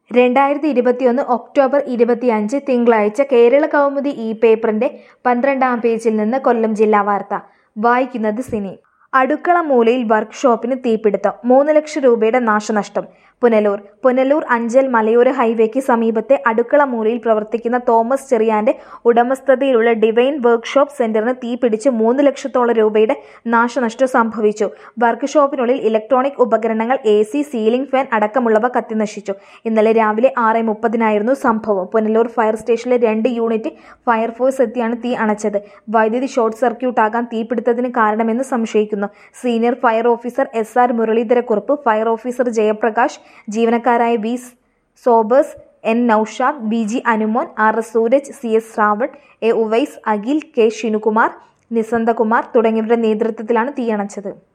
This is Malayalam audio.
രണ്ടായിരത്തി ഇരുപത്തിയൊന്ന് ഒക്ടോബർ ഇരുപത്തിയഞ്ച് തിങ്കളാഴ്ച കേരള കൗമുദി ഈ പേപ്പറിന്റെ പന്ത്രണ്ടാം പേജിൽ നിന്ന് കൊല്ലം ജില്ലാ വാർത്ത വായിക്കുന്നത് സിനി അടുക്കള മൂലയിൽ വർക്ക്ഷോപ്പിന് തീപിടുത്തം മൂന്ന് ലക്ഷം രൂപയുടെ നാശനഷ്ടം പുനലൂർ പുനലൂർ അഞ്ചൽ മലയോര ഹൈവേക്ക് സമീപത്തെ അടുക്കള മൂലയിൽ പ്രവർത്തിക്കുന്ന തോമസ് ചെറിയാന്റെ ഉടമസ്ഥതയിലുള്ള ഡിവൈൻ വർക്ക്ഷോപ്പ് സെന്ററിന് തീപിടിച്ച് മൂന്ന് ലക്ഷത്തോളം രൂപയുടെ നാശനഷ്ടം സംഭവിച്ചു വർക്ക്ഷോപ്പിനുള്ളിൽ ഇലക്ട്രോണിക് ഉപകരണങ്ങൾ എ സി സീലിംഗ് ഫാൻ അടക്കമുള്ളവ കത്തിനശിച്ചു ഇന്നലെ രാവിലെ ആറ് മുപ്പതിനായിരുന്നു സംഭവം പുനലൂർ ഫയർ സ്റ്റേഷനിലെ രണ്ട് യൂണിറ്റ് ഫയർഫോഴ്സ് എത്തിയാണ് തീ അണച്ചത് വൈദ്യുതി ഷോർട്ട് സർക്യൂട്ട് ആകാൻ തീപിടുത്തത്തിന് കാരണമെന്ന് സംശയിക്കുന്നു senior fire officer S R Muraleedharakurup fire officer Jayaprakash ജീവനക്കാരായ V Sobers N Noushad B G Anumon R S Sooraj C S Shravan A Uvais Akhil K Shinukumar Nisanthakumar തുടങ്ങിയവരുടെ നേതൃത്വത്തിലാണ് തീയണച്ചത്